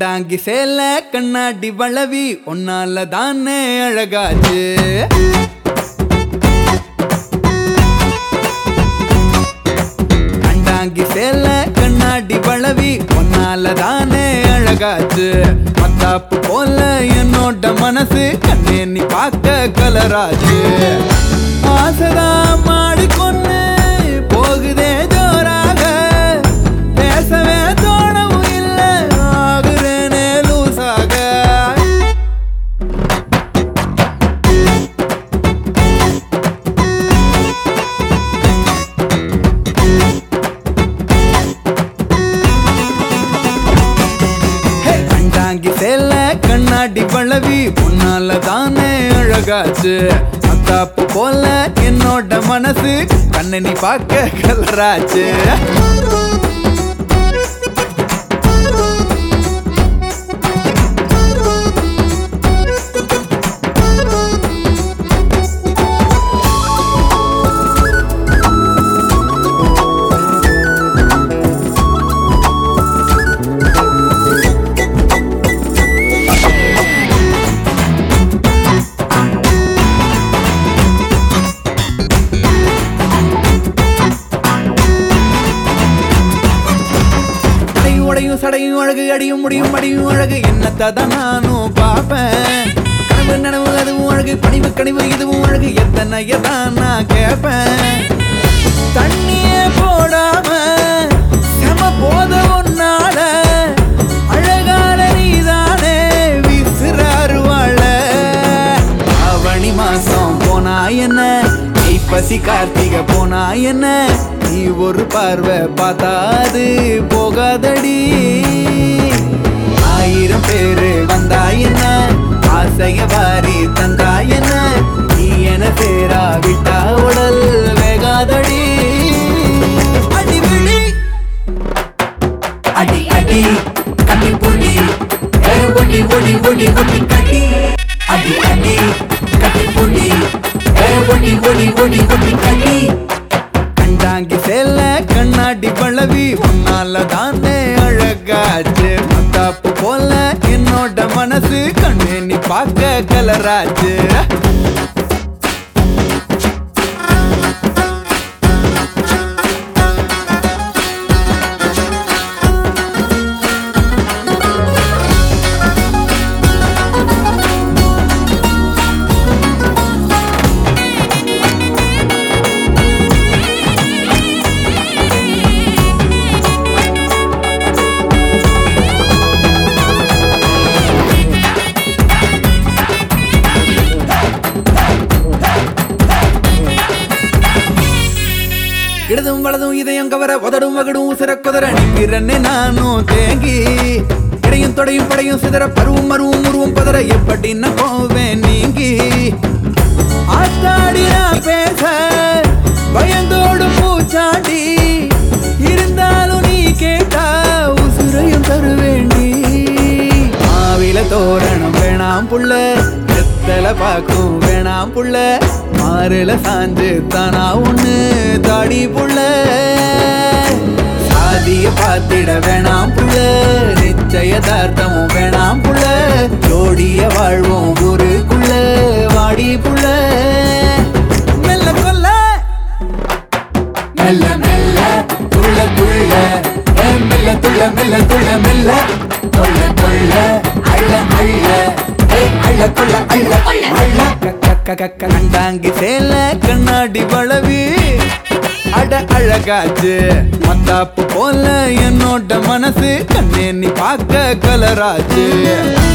கண்டாங்கி சேல கண்ணாடி வளவி ஒன்னால தானே அழகாச்சு கண்டாங்கி சேல கண்ணாடி வளவி ஒன்னால தானே அழகாச்சு மத்தாப்பு போல என்னோட மனசு கண்ணே நீ பார்க்க கலராச்சு ஆசைதான் மாடி கொண்டு போகுதே ஜோராக பேசவே தோணவும் இல்லை ஆகுறேனே லூசாக ஹே, கண்டாங்கி சேல கண்ணாடி பழவி உன்னால தானே அழகாச்சு அத்தாப்பு போல என்னோட மனசு கண்ணை நீ பார்க்க கலராச்சு அடையும் உடையும் சடையும் அழகு அடியும் முடியும் அடியும் அழகு என்னத்தான் நானும் பார்ப்பேன் கனவு நனவு அதுவும் அழகு பணிவு கனிவு இதுவும் அழகு எத்தனை எதான் நான் கேட்பேன் தண்ணியே போடாம செம போத ஒன்னால அழகான நீதானே விசிறாரு வாழ அவனி மாசம் போனா என்ன ஐப்பசி கார்த்திகை போனா என்ன நீ ஒரு பார்வை பார்த்தா அது போகாதடி ஆயிரம் பேரு வந்தா என்ன ஆசைய வாரி தந்தா என்ன நீ என சேரா விட்டா உடல் வேகாதடி அடி விழி அடி அடி கட்டி புடி ஒடி ஒடி ஒடி ஒடி கட்டி அடி அடி கட்டி புடி ஒடி ஒடி ஒடி ஒடி கட்டி கண்டாங்கி சேல கண்ணாடி பழவி உன்னால தானே அழகாச்சு மத்தாப்பு போல என்னோட மனசு கண்ணே நீ பார்க்க கலராச்சு இடதும் வலதும் இதயம் கவர உதடும் வகடும் உசிர குதிர நிற்கிறன்னே நானும் தேங்கி இடையும் தொடையும் படையும் சிதற பருவும் மருவும் உருவும் பதற எப்படி நான் போவேன் நீங்கி ஆத்தாடி நான் பேச பயந்தோடு பூச்சாண்டி இருந்தாலும் நீ கேட்டா உசுரையும் தருவேண்டி மாவில தோரணம் வேணாம் புள்ள எத்தல பாக்கும் வேணாம் புள்ள மாறுல சாஞ்சு தானா ஒண்ணு தாடி புள்ள சாதிய பாத்திட வேணாம் புள்ள நிச்சயதார்த்தமும் வேணாம் புள்ள ஜோடிய வாழ்வோம் ஊருக்குள்ள வாடி புள்ள மெல்ல கொல்ல மெல்ல மெல்ல துள்ள துள்ள ஏ, மெல்ல துள்ள மெல்ல துள்ள மெல்ல கொள்ள கொள்ள அள்ள அள்ள ஏ, அள்ள கொள்ள அள்ள அள்ள கண்டாங்கி சேல கண்ணாடி வளவி அட அழகாச்சு மத்தாப்பு போல என்னோட மனசு கண்ணே நீ பார்க்க கலராச்சு